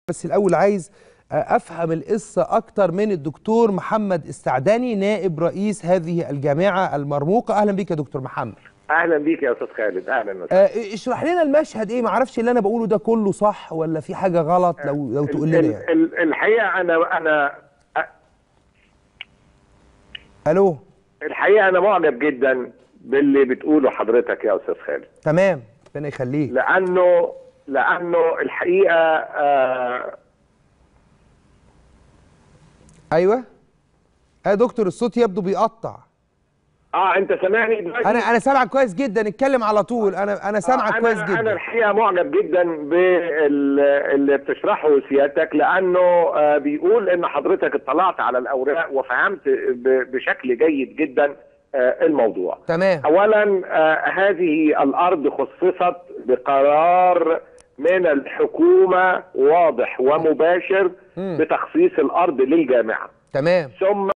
بس الاول عايز افهم القصه اكتر من الدكتور محمد استعداني نائب رئيس هذه الجامعه المرموقه اهلا بيك يا دكتور محمد اهلا بيك يا استاذ خالد اهلا وسهلا آه، اشرح لنا المشهد ايه معرفش اللي انا بقوله ده كله صح ولا في حاجه غلط لو لو تقول لنا ال- يعني ال- الحقيقه انا انا الو الحقيقه انا معجب جدا باللي بتقوله حضرتك يا استاذ خالد تمام ربنا يخليك لانه لانه الحقيقه آه ايوه يا دكتور الصوت يبدو بيقطع اه انت سامعني دلوقتي انا انا سامعك كويس جدا اتكلم على طول انا انا سامعك أنا كويس انا جدا الحقيقه معجب جدا باللي بتشرحه سيادتك لانه آه، بيقول ان حضرتك اطلعت على الاوراق وفهمت ب- بشكل جيد جدا آه، الموضوع تمام اولا آه، هذه الارض خصصت بقرار من الحكومه واضح ومباشر مم. بتخصيص الارض للجامعه تمام ثم